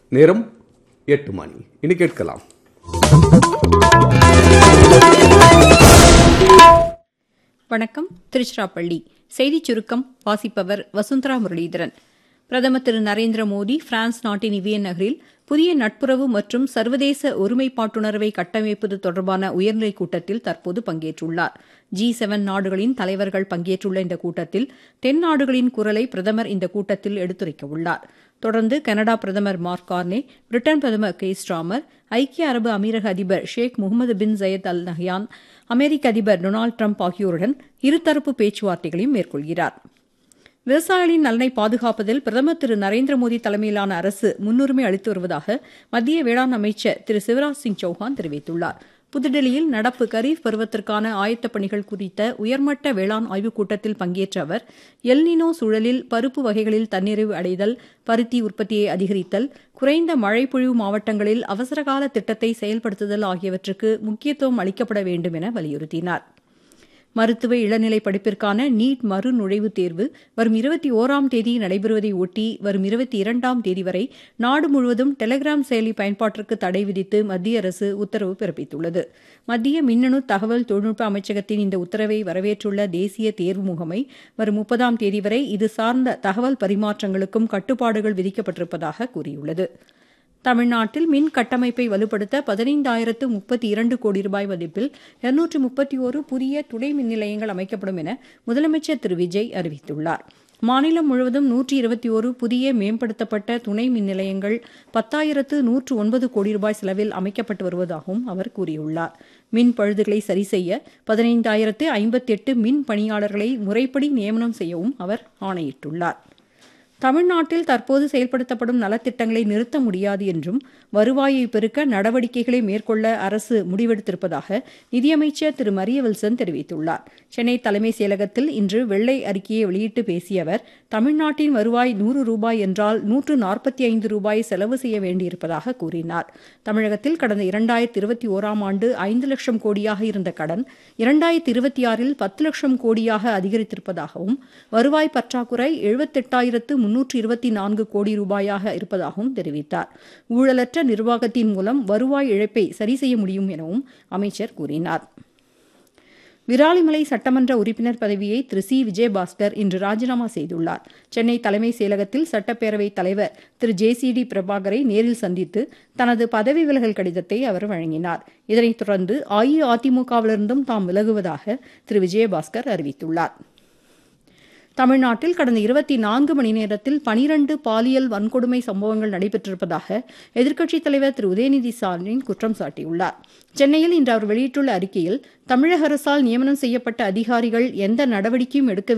நேரம் எட்டு மணி இனி கேட்கலாம் வணக்கம் திருச்சிராப்பள்ளி செய்திச் சுருக்கம் வாசிப்பவர் வசுந்தரா முரளிதரன் பிரதமர் திரு நரேந்திர மோடி பிரான்ஸ் நாட்டின் இவியன் நகரில் புதிய நட்புறவு மற்றும் சர்வதேச ஒருமைப்பாட்டுணர்வை கட்டமைப்பது தொடர்பான உயர்நிலைக் கூட்டத்தில் தற்போது பங்கேற்றுள்ளார் ஜி செவன் நாடுகளின் தலைவர்கள் பங்கேற்றுள்ள இந்த கூட்டத்தில் தென் நாடுகளின் குரலை பிரதமர் இந்த கூட்டத்தில் எடுத்துரைக்கவுள்ளார் தொடர்ந்து கனடா பிரதமர் மார்க் கார்னே பிரிட்டன் பிரதமர் கே ஸ்டாமர் ஐக்கிய அரபு அமீரக அதிபர் Sheikh Mohamed bin Zayed Al Nahyan அமெரிக்க அதிபர் டொனால்டு டிரம்ப் ஆகியோருடன் இருதரப்பு பேச்சுவார்த்தைகளையும் மேற்கொள்கிறார் விவசாயிகளின் நலனை பாதுகாப்பதில் பிரதமர் திரு நரேந்திர மோடி தலைமையிலான அரசு முன்னுரிமை அளித்து வருவதாக மத்திய வேளாண் அமைச்சர் திரு சிவராஜ் சிங் சௌஹான் தெரிவித்துள்ளார் புதுடெல்லியில் நடப்பு கரீஃப் பருவத்திற்கான ஆயத்தப் பணிகள் குறித்த உயர்மட்ட வேளாண் ஆய்வுக் கூட்டத்தில் பங்கேற்ற அவர் எல்னினோ சூழலில் பருப்பு வகைகளில் தன்னிறைவு அடைதல் பருத்தி உற்பத்தியை அதிகரித்தல் குறைந்த மழைப்பொழிவு மாவட்டங்களில் அவசரகால திட்டத்தை செயல்படுத்துதல் ஆகியவற்றுக்கு முக்கியத்துவம் அளிக்கப்பட வேண்டும் என வலியுறுத்தினார் மருத்துவ இளநிலை படிப்பிற்கான நீட் மறு நுழைவுத் தேர்வு வரும் இருபத்தி ஓராம் தேதி நடைபெறுவதை ஒட்டி வரும் இருபத்தி இரண்டாம் தேதி வரை நாடு முழுவதும் டெலிகிராம் செயலி பயன்பாட்டிற்கு தடை விதித்து மத்திய அரசு உத்தரவு பிறப்பித்துள்ளது மத்திய மின்னணு தகவல் தொழில்நுட்ப அமைச்சகத்தின் இந்த உத்தரவை வரவேற்றுள்ள தேசிய தேர்வு முகமை வரும் முப்பதாம் தேதி வரை இது சார்ந்த தகவல் பரிமாற்றங்களுக்கும் கட்டுப்பாடுகள் விதிக்கப்பட்டிருப்பதாக கூறியுள்ளது தமிழ்நாட்டில் மின் கட்டமைப்பை வலுப்படுத்த பதினைந்தாயிரத்து முப்பத்தி இரண்டு கோடி ரூபாய் மதிப்பில் இருநூற்று முப்பத்தி ஒரு புதிய துணை மின் நிலையங்கள் அமைக்கப்படும் என முதலமைச்சர் திரு விஜய் அறிவித்துள்ளார் மாநிலம் முழுவதும் நூற்றி இருபத்தி ஒரு புதிய மேம்படுத்தப்பட்ட துணை மின் நிலையங்கள் பத்தாயிரத்து நூற்று ஒன்பது கோடி ரூபாய் செலவில் அமைக்கப்பட்டு வருவதாகவும் அவர் கூறியுள்ளார் மின் பழுதுகளை சரி செய்ய பதினைந்தாயிரத்து ஐம்பத்தெட்டு மின் பணியாளர்களை முறைப்படி நியமனம் செய்யவும் அவர் ஆணையிட்டுள்ளார் தமிழ்நாட்டில் தற்போது செயல்படுத்தப்படும் நலத்திட்டங்களை நிறுத்த முடியாது என்றும் வருவாயை பெருக்க நடவடிக்கைகளை மேற்கொள்ள அரசு முடிவெடுத்திருப்பதாக நிதியமைச்சர் திரு மரியவில்சன் தெரிவித்துள்ளார் சென்னை தலைமைச் செயலகத்தில் இன்று வெள்ளை அறிக்கையை வெளியிட்டு பேசிய அவர் தமிழ்நாட்டின் வருவாய் நூறு ரூபாய் என்றால் நூற்று நாற்பத்தி ஐந்து ரூபாய் செலவு செய்ய வேண்டியிருப்பதாக கூறினார் தமிழகத்தில் கடந்த இரண்டாயிரத்தி இருபத்தி ஓராம் ஆண்டு ஐந்து லட்சம் கோடியாக இருந்த கடன் இரண்டாயிரத்தி இருபத்தி ஆறில் பத்து லட்சம் கோடியாக அதிகரித்திருப்பதாகவும் வருவாய் பற்றாக்குறை எழுபத்தெட்டாயிரத்து முன்னூற்று இருபத்தி நான்கு கோடி ரூபாயாக இருப்பதாகவும் தெரிவித்தார் ஊழலற்ற நிர்வாகத்தின் மூலம் வருவாய் இழப்பை சரி செய்ய முடியும் எனவும் அமைச்சர் கூறினார் விராலிமலை சட்டமன்ற உறுப்பினர் பதவியை திரு சி விஜயபாஸ்கர் இன்று ராஜினாமா செய்துள்ளார் சென்னை தலைமைச் செயலகத்தில் சட்டப்பேரவைத் தலைவர் திரு ஜே சி டி பிரபாகரை நேரில் சந்தித்து தனது பதவி விலகல் கடிதத்தை அவர் வழங்கினார் இதனைத் தொடர்ந்து அஇஅதிமுகவிலிருந்தும் தாம் விலகுவதாக திரு விஜயபாஸ்கர் அறிவித்துள்ளார் தமிழ்நாட்டில் கடந்த இருபத்தி நான்கு மணி நேரத்தில் பனிரண்டு பாலியல் வன்கொடுமை சம்பவங்கள் நடைபெற்றிருப்பதாக எதிர்க்கட்சித் தலைவர் திரு உதயநிதி ஸ்டாலின் குற்றம் சாட்டியுள்ளார் சென்னையில் இன்று அவர் வெளியிட்டுள்ள அறிக்கையில் தமிழக அரசால் நியமனம் செய்யப்பட்ட அதிகாரிகள் எந்த நடவடிக்கையும் எடுக்கவில்லை